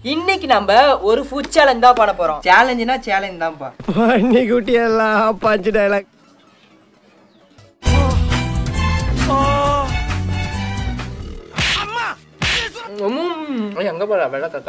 இன்னைக்கு நம்ம ஒரு ஃபுட் சேலஞ்ச் தான் பண்ண போறோம் சேலஞ்சுனா சேலஞ்ச் தான்ப்பா பண்ணி குட்டி எல்லாம் பஞ்சு டைலாக் எங்க போற வெள்ள கக்கா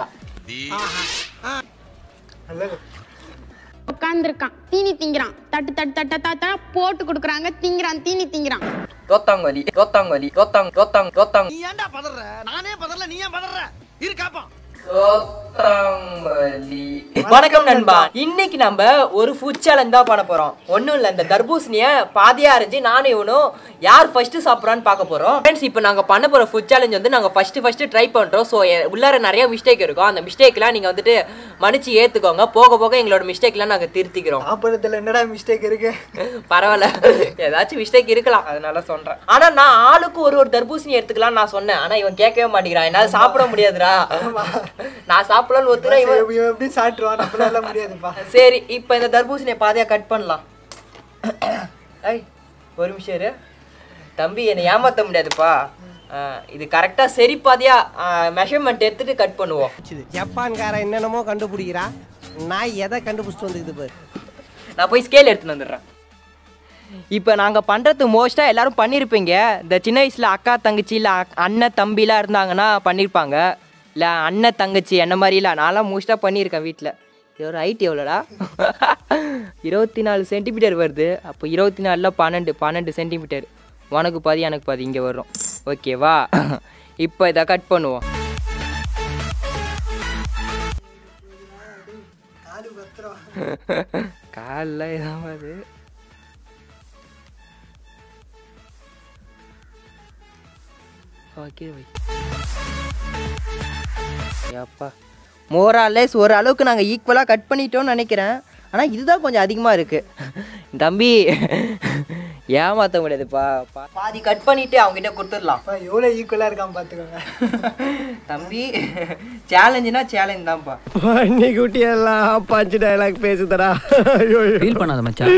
உட்காந்துருக்கான் தீனி திங்கிறான் தட்டு தட்டு தட்ட தட்டா போட்டு கொடுக்குறாங்க திங்கிறான் தீனி திங்கிறான் தோத்தாங்கோலி தோத்தாங்கோலி தோத்தாங் தோத்தாங் தோத்தாங் நீ ஏன்டா பதற நானே பதறல நீ ஏன் பதற இரு காப்பா தோத்தாங்கோலி வணக்கம் நண்பா இன்னைக்கு நம்ம ஒரு ஃபுட் சேலஞ்ச் தான் பண்ண போறோம் ஒண்ணும் இல்ல இந்த தர்பூசணிய பாதியா அரைஞ்சு நானும் இவனும் யார் ஃபர்ஸ்ட் சாப்பிட்றான்னு பார்க்க போறோம் ஃப்ரெண்ட்ஸ் இப்போ நாங்க பண்ண போற ஃபுட் சேலஞ்ச் வந்து நாங்க ஃபர்ஸ்ட் ஃபர்ஸ்ட் ட்ரை பண்றோம் ஸோ உள்ளார நிறைய மிஸ்டேக் இருக்கும் அந்த மிஸ்டேக்லாம் நீங்க வந்துட்டு மன்னிச்சு ஏத்துக்கோங்க போக போக எங்களோட மிஸ்டேக்லாம் நாங்க திருத்திக்கிறோம் சாப்பிட்றதுல என்னடா மிஸ்டேக் இருக்கு பரவாயில்ல ஏதாச்சும் மிஸ்டேக் இருக்கலாம் அதனால சொல்றேன் ஆனா நான் ஆளுக்கு ஒரு ஒரு தர்பூசணி எடுத்துக்கலாம் நான் சொன்னேன் ஆனா இவன் கேட்கவே மாட்டேங்கிறான் என்னால சாப்பிட முடியாதுடா நான் சாப்பிடலாம்னு ஒத்துனா இவன் இவன் இவன் எப்படி சாப்பிட்டுருவான் நம்மளால முடியாதுப்பா சரி இப்போ இந்த தர்பூசணியை பாதியா கட் பண்ணலாம் ஐய் ஒரு நிமிஷம் இரு தம்பி என்னை ஏமாத்த முடியாதுப்பா ஆ, இது கரெக்டா சரி பாதியா மெஷர்மெண்ட் எடுத்துட்டு கட் பண்ணுவோம் ஜப்பான்காரன் என்னென்னமோ கண்டுபிடிக்கிறா நான் எதை கண்டுபிடிச்சிட்டு வந்துக்குது பாரு நான் போய் ஸ்கேல் எடுத்துன்னு வந்துடுறேன் இப்போ நாங்கள் பண்ணுறது மோஸ்ட்டாக எல்லாரும் பண்ணியிருப்பீங்க இந்த சின்ன வயசில் அக்கா தங்கச்சி இல்லை அண்ணன் தம்பிலாம் இருந்தாங்கன்னா பண்ணியிருப்பாங்க இல்லை அண்ணன் தங்கச்சி என்ன மாதிரிலாம் நான்லாம் மோஸ்ட்டாக பண்ணியிருக்கேன் வீட்டில் இதோட ஹைட் எவ்வளோடா இருபத்தி நாலு சென்டிமீட்டர் வருது அப்போ இருபத்தி நாலில் பன்னெண்டு பன்னெண்டு சென்டிமீட்டர் உனக்கு பாதி எனக்கு பாதி இங்கே வரும் ஓகேவா இப்போ இதை கட் பண்ணுவோம் காலு பத்திரம் காலில் ஏதாவது ஓகே வை அப்பா மோராலேஸ் ஒரு அளவுக்கு நாங்கள் ஈக்குவலாக கட் பண்ணிட்டோம்னு நினைக்கிறேன் ஆனால் இதுதான் கொஞ்சம் அதிகமாக இருக்குது தம்பி ஏமாற்ற முடியாதுப்பா பா- பாதி கட் பண்ணிட்டு அவங்ககிட்ட கொடுத்துடலாம் அப்பா எவ்வளோ ஈக்குவலாக இருக்கான் பார்த்துக்கோங்க தம்பி சேலஞ்சுனா சேலஞ்ச் தான்ப்பா பண்ணி குட்டி எல்லாம் பஞ்சு டைலாக் பேசுதடா ஐயோ ஐயோ. ஃபீல் பண்ணாத மச்சான்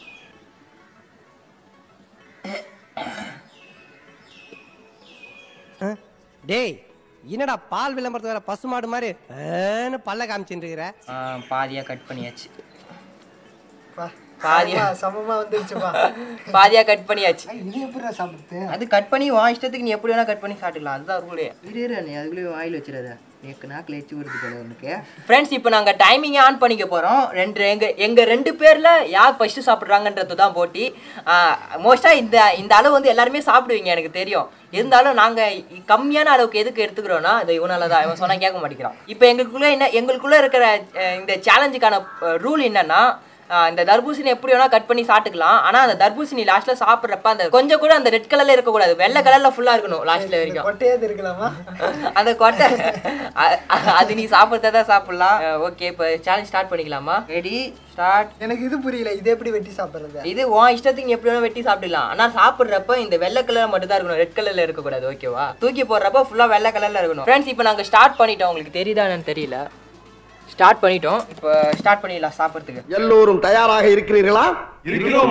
டேய் என்னடா பால் விளம்பரத்து வேற பசுமாடு மாதிரி ஏன்னு பல்ல காமிச்சுட்டு இருக்கிற ஆ, பாதியா கட் பண்ணியாச்சு பா பாதியா சமமா- சமமா வந்துருச்சுப்பா பாதியா கட் பண்ணியாச்சு ஐய், இது எப்படிடா சாப்பிடுது அது கட் பண்ணி உன் இஷ்டத்துக்கு நீ எப்படி வேணா கட் பண்ணி சாப்பிட்டுக்கலாம் அதுதான் ரூலே இரு இரு நீ அதுக்குள்ளேயே வாயில் வச்சிடாத எனக்கு நாக்கில் எச்சு வருது போல உனக்கு ஃப்ரெண்ட்ஸ் இப்போ நாங்கள் டைமிங்கை ஆன் பண்ணிக்க போகிறோம் ரெண்டு எங்கள் எங்கள் ரெண்டு பேரில் யார் ஃபஸ்ட்டு சாப்பிட்றாங்கன்றது தான் போட்டி மோஸ்ட்டாக இந்த இந்த அளவு வந்து எல்லாருமே சாப்பிடுவீங்க எனக்கு தெரியும் இருந்தாலும் நாங்கள் கம்மியான அளவுக்கு எதுக்கு எடுத்துக்கிறோன்னா இது இவனால தான் இவன் சொன்னால் கேட்க மாட்டேங்கிறான் இப்போ எங்களுக்குள்ளே என்ன எங்களுக்குள்ளே இருக்கிற அஹ், இந்த சேலஞ்சுக்கான ரூல் என்னன்னா ஆஹ் இந்த தர்பூசணி எப்படி வேணா கட் பண்ணி சாப்பிட்டுக்கலாம் ஆனா அந்த தர்பூசணி லாஸ்ட்ல சாப்பிட்றப்ப அந்த கொஞ்சம் கூட அந்த ரெட் கலர்ல இருக்கக்கூடாது வெள்ளை கலர்ல ஃபுல்லா இருக்கணும் லாஸ்ட்ல வரைக்கும் கொட்டையாவது இருக்கலாமா அந்த கொட்டை அ- அ- அது நீ சாப்பிட்றத தான் சாப்பிடலாம் ஓகே இப்போ சேலஞ்ச் ஸ்டார்ட் பண்ணிக்கலாமா ரெடி ஸ்டார்ட் எனக்கு இது புரியல இது எப்படி வெட்டி சாப்பிடுறது இது உன் இஷ்டத்துக்கு நீ எப்படி வேணா வெட்டி சாப்பிடலாம் ஆனா சாப்பிட்றப்ப இந்த வெள்ளை கலர் மட்டும் தான் இருக்கணும் ரெட் கலர்ல இருக்கக்கூடாது ஓகேவா தூக்கி போடுறப்ப ஃபுல்லா வெள்ளை கலர்ல இருக்கணும் ஃப்ரெண்ட்ஸ் இப்போ நாங்க ஸ்டார்ட் பண்ணிட்டோம் உங்களுக்கு தெரியுதா என்னன்னு தெரியல ஸ்டார்ட் பண்ணிட்டோம் இப்போ ஸ்டார்ட் பண்ணிடலாம் சாப்பிட்றதுக்கு எல்லோரும் தயாராக இருக்கிறீர்களா இருக்கிறோம்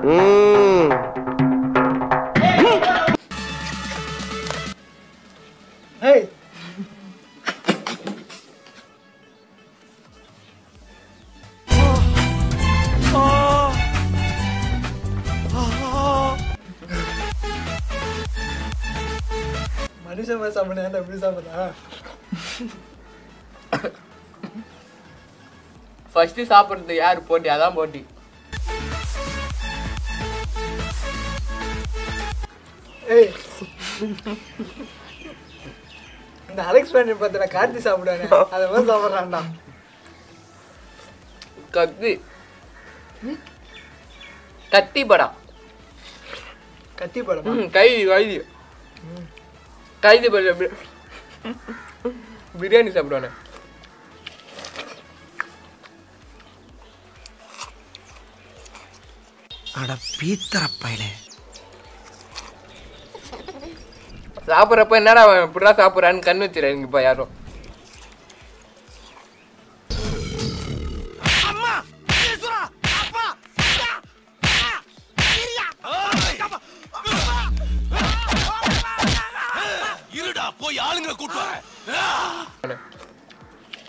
ஏய் மனுஷன் மாதிரி சாப்பிடுறேன் எப்படி சாப்பிடுறா ஃபர்ஸ்ட் சாப்பிட்றது யார் போட்டி அதான் போட்டி ஏய் இந்த அலெக்ஸ் பேண்ட் பார்த்துல கார்த்தி சாப்பிடுவானே அதை மாதிரி சாப்பிட்றான்டா கத்தி கத்தி படம் கத்தி படமா ம், கைதி கைதி கைதி படம் பி- பிரியாணி சாப்பிடுவானே அட பீத்தர பயலே சாப்பிட்றப்ப என்னடா அவன் இப்படிதான் சாப்பிட்றான்னு கண்ணு வச்சிடறாங்க இப்போ யாரும் இருடா போய் ஆளுங்களை கூட்டு வரேன்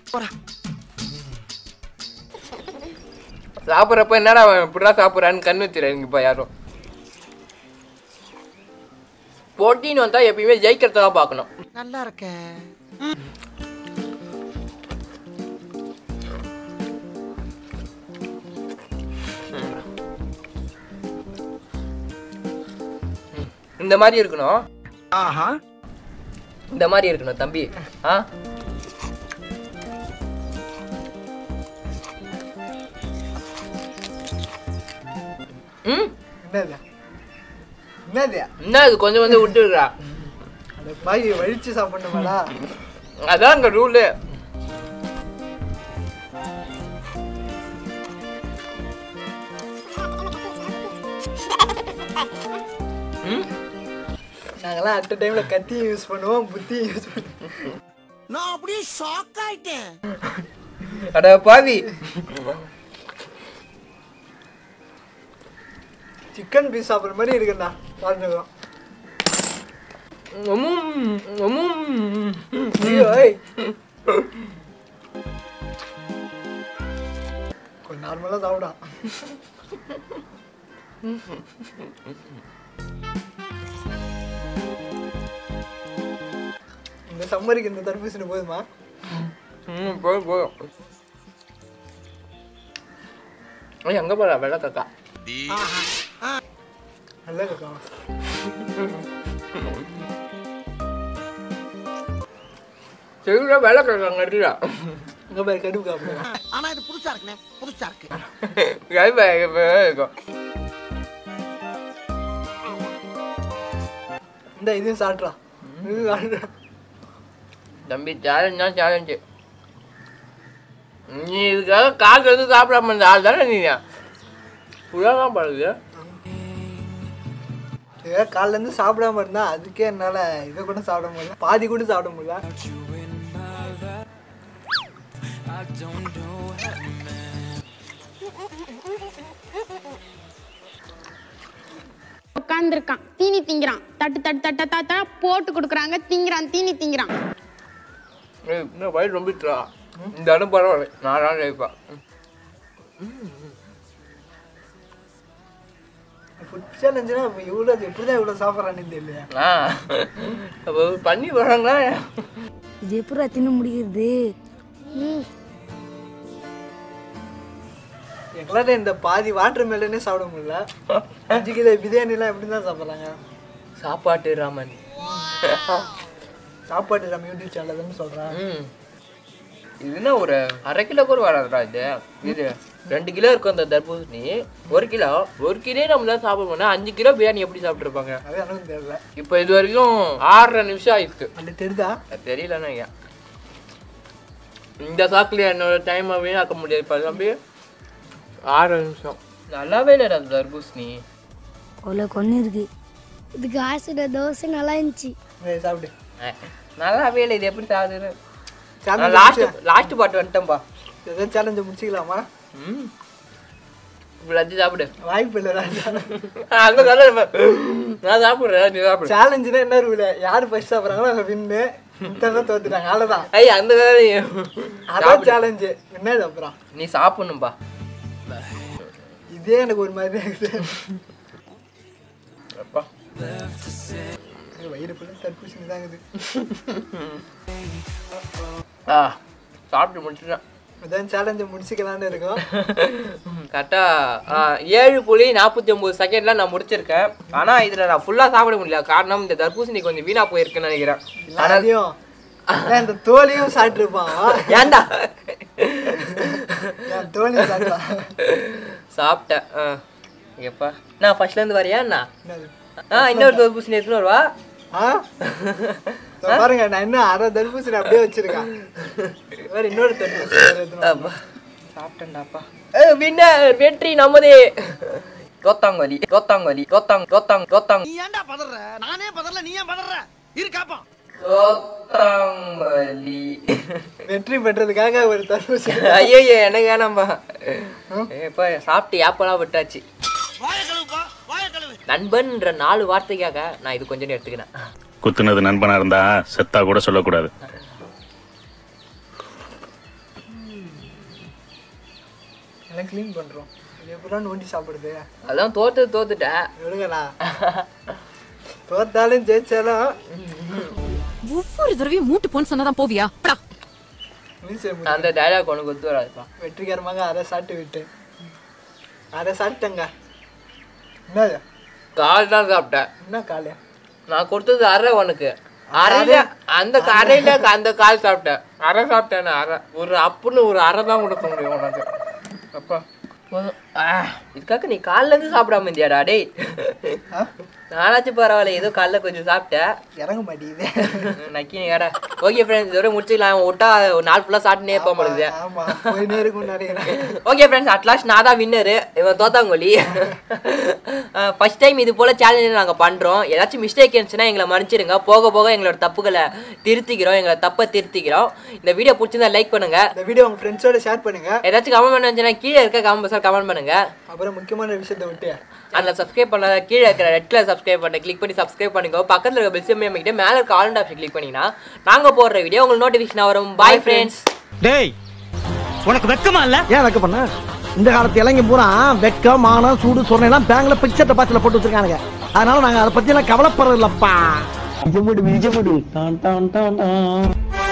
சாப்பிட்றப்ப என்னடா அவன் இப்படிலாம் சாப்பிட்றான்னு கண்ணு வச்சுருங்க யாரும் போட்டின்னு வந்தா எப்பயுமே ஜெயிக்கிறத தான் பார்க்கணும் நல்லா இருக்க இந்த மாதிரி இருக்கணும் ஆஹா இந்த மாதிரி இருக்கணும் தம்பி ஆ ம் என்னது என்னது என்ன இது கொஞ்சம் கொஞ்சம் விட்டுருக்கா அந்த பாய் வழிச்சு சாப்பிடணுமாடா அதான் அங்க ரூலு நாங்கெல்லாம் அட் டைம்ல கத்தியும் யூஸ் பண்ணுவோம் புத்தியும் யூஸ் பண்ணுவோம் நான் அப்படியே ஷாக் ஆயிட்டேன் அட பாவி சிக்கன் பீஸ் சாப்பிட்ற மாதிரி இருக்குண்ணா வாழ்ந்துக்கிறோம் உம்மும், உம்மும். ஐயோ ஏய். கொஞ்சம் நார்மலாக சாப்பிடா இந்த சம்மருக்கு இந்த தர்பூசணி போதுமா ம், போதும் போதும் ஐய், அங்க போறா வெள்ளை காக்கா நல்லா இருக்கா சரிடா வெள்ளை காக்கா கட்டுடா இங்க பாரு கடுப்பு காப்பிடுங்க ஆனா இது புதுசா இருக்குண்ணே புதுசா இருக்கு இருக்கும் இந்த இதையும் சாப்பிட்றா இது சாப்பிட்றா தம்பி சேலஞ்ச் தான் சேலஞ்சு நீ இதுக்காக காசு வந்து சாப்பிடாம இருந்த ஆள் தானே நீ ஃபுல்லாக தான் பழகுது ஏ காலையிலேருந்து சாப்பிடாம இருந்தா அதுக்கே என்னால் இதை கூட சாப்பிட முடியல பாதி கூட சாப்பிட முடியல உட்காந்துருக்கான் தீனி திங்கிறான் தட்டு தட்டு தட்ட தட்டா போட்டு கொடுக்குறாங்க திங்கிறான் தீனி திங்கிறான் ஏய், இன்னும் வயிறு ரொம்பிட்டுரா இந்த இடம் பரவாயில்ல நான் தான் ஜெயிப்பேன் ஃபுட் சேலஞ்சுனா இப்போ இவ்வளோ எப்படி தான் இவ்வளோ சாப்பிட்றான்னு தெரியல ஆ அப்போ பண்ணி வராங்களா இது எப்படா தின்னு முடிகிறது எங்களால இந்த பாதி வாட்டர் மேலனே சாப்பிட முடியல அஞ்சு கிலோ பிரியாணிலாம் எப்படி தான் சாப்பிட்றாங்க சாப்பாட்டு ராமன் சாப்பாடு நம்ம யூடியூப் சேனல் சொல்கிறேன் ம் இதுனா ஒரு அரை கிலோ கூட வராதுடா இது இது ரெண்டு கிலோ இருக்கும் அந்த தர்பூசணி ஒரு கிலோ ஒரு கிலோ நம்ம தான் சாப்பிட போனா அஞ்சு கிலோ பிரியாணி எப்படி சாப்பிட்ருப்பாங்க அது எனக்கு தெரியல இப்போ இது வரைக்கும் ஆறரை நிமிஷம் ஆயிருக்கு அப்படி தெரியுதா அது தெரியலண்ணா ஐயா இந்த சாக்குல என்னோட டைமை வீணாக்க முடியாது இப்போ தம்பி ஆறு நிமிஷம் நல்லாவே இல்லைடா அந்த தர்பூசணி அவ்வளோ கொண்டு இருக்கு இதுக்கு ஆசிட தோசை நல்லா இருந்துச்சு ஏய், சாப்பிடு அஹ், நல்லாவே இல்லை இது எப்படி சாகுது சேலஞ்ச் லாஸ்ட் லாஸ்ட் பாட்டு வந்துட்டேன்பா ஏதாவது சேலஞ்சை முடிச்சிக்கலாமா ம் இப்படி அஞ்சு சாப்பிடு வாய்ப்பு இல்லை அந்த கதை நான் சாப்பிடுறேன் நீ சாப்பிடு சேலஞ்சுனா என்ன இருக்குல்ல யார் ஃபர்ஸ்ட் சாப்பிட்றாங்களோ அவங்க வின்னு இத்தனை தோத்துட்டாங்க அவ்வளோதான் ஐய் அந்த கதை அதான் சேலஞ்சு என்ன அப்புறம் நீ சாப்பிடணும்பா இதே எனக்கு ஒரு மாதிரி இருக்குது அப்பா வயிறு ஃபுல்லாக தர்பூசணி தாங்குது ஆ சாப்பிட்டு முடிச்சிட்டேன் அதான் சேலஞ்சை முடிச்சுக்கலான்னு இருக்கோம் கரெக்டாக ஏழு புள்ளி நாற்பத்தி ஒம்பது செகண்டில் நான் முடிச்சிருக்கேன் ஆனால் இதில் நான் ஃபுல்லாக சாப்பிட முடியல காரணம் இந்த தர்பூசணி கொஞ்சம் வீணாக போயிருக்குன்னு நினைக்கிறேன் எல்லாத்தையும் அதான் இந்த தோலையும் சாப்பிட்டுருப்பான் ஏன்டா என் தோலையும் சாப்பிட்டான் சாப்பிட்டேன் ஆ எப்பா நான் ஃபர்ஸ்ட்லேருந்து வரையா என்ன என்னது ஆ இன்னொரு தர்பூசணி எடுத்துன்னு வருவா ஆ இதோ பாருங்க நான் இன்னும் அரை தர்பூசணி அப்படியே வச்சிருக்கேன் வேற இன்னொரு தர்பூசணி வேற எடுத்துன்னு வரணும். அப்பா சாப்பிட்டேன்டாப்பா ஏ வின்னர் வெற்றி நமதே தோத்தாங்கோலி தோத்தாங்கோலி தோத்தாங் தோத்தாங் தோத்தாங் நீ ஏன்டா பதற நானே பதறல நீ ஏன் பதற இரு காப்பான் தோத்தாங்கோலி வெற்றி பெற்றதுக்காக ஒரு தர்பூசணி ஐயோ எனக்கு வேணாம்பா ஏப்பா சாப்பிட்டு ஏப்பெல்லாம் விட்டாச்சு வாய கழுவுப்பா வாய கழுவு நண்பன்ற நாலு வார்த்தைக்காக நான் இது கொஞ்சம் எடுத்துக்கினேன் குத்துனது நண்பனா இருந்தா செத்தா கூட சொல்லக்கூடாது எல்லாம் க்ளீன் பண்ணுறோம் இது எப்படா நோண்டி சாப்பிடுது அதான் தோத்து தோத்துட்டேன் விடுங்கண்ணா தோத்தாலும் ஜெயிச்சாலும் ஒவ்வொரு தடவையும் மூட்டு போன்னு சொன்னதான் போவியா படா மீசை முடி. அந்த டைலாக் உனக்கு ஒத்து வராதுப்பா வெற்றிகரமாக அரை சாப்பிட்டு விட்டு அரை சாப்பிட்டேங்க என்னது கால் தான் சாப்பிட்டேன் என்ன காலையா நான் கொடுத்தது அரை உனக்கு அரையில அந்த அரையில அந்த கால் சாப்பிட்டேன் அரை சாப்பிட்டேன் அரை ஒரு அப்புன்னு ஒரு அரை தான் கொடுக்க முடியும் உனக்கு அப்பா போதும். ஆ, இதுக்காக நீ கால்ல இருந்து சாப்பிடாம இருந்தியாடா டேய் நானாச்சும் பரவாயில்ல ஏதோ காலைல கொஞ்சம் சாப்பிட்டேன் இறங்க மாட்டேங்குது நக்கி நீ ஓகே ஃப்ரெண்ட்ஸ் இதோட முடிச்சுக்கலாம் விட்டா ஒரு நாள் ஃபுல்லாக சாப்பிட்டுனே இருப்போம் உங்களுக்கு ஆமா போயினே இருக்கும் நினைக்கிறேன் ஓகே ஃப்ரெண்ட்ஸ் அட்லாஸ்ட் நான் தான் வின்னரு இவன் தோத்தாங்கொல்லி ஃபர்ஸ்ட் டைம் இது போல் சேலஞ்சு நாங்கள் பண்ணுறோம் ஏதாச்சும் மிஸ்டேக் இருந்துச்சுன்னா எங்களை மன்னிச்சிடுங்க போக போக எங்களோட தப்புகளை திருத்திக்கிறோம் எங்களை தப்பை திருத்திக்கிறோம் இந்த வீடியோ பிடிச்சிருந்தா லைக் பண்ணுங்க இந்த வீடியோ உங்க ஃப்ரெண்ட்ஸோட ஷேர் பண்ணுங்க ஏதாச்சும் கமெண்ட் பண்ண வந்துச்சுன்னா கீழே இருக்க கமெண்ட் பாக்ஸில் கமெண்ட் பண்ணுங்க அப்புறம் முக்கியமான விஷயத்தை விட்டு அதில் சப்ஸ்கிரைப் பண்ண கீழே இருக்கிற ரெட் கலர் சப்ஸ்கிரைப் பண்ண கிளிக் பண்ணி சப்ஸ்கிரைப் பண்ணிக்கோ பக்கத்தில் இருக்க பெல் சிம் அமைக்கிட்டு மேலே இருக்க ஆல் ஆப்ஷன் கிளிக் பண்ணிங்கன்னா நாங்கள் போடுற வீடியோ உங்களுக்கு நோட்டிஃபிகேஷன் வரும் பாய் ஃப்ரெண்ட்ஸ் டேய் உனக்கு வெக்கமா இல்ல ஏன் வைக்க பண்ண இந்த காலத்து இளைஞ பூரா வெக்கம் மானம் சூடு சொன்னெல்லாம் பேங்க்ல பிக்சர் டெபாசிட்ல போட்டு வச்சிருக்கானுங்க அதனால நாங்க அதை பத்தி எல்லாம் கவலைப்படுறது இல்லப்பா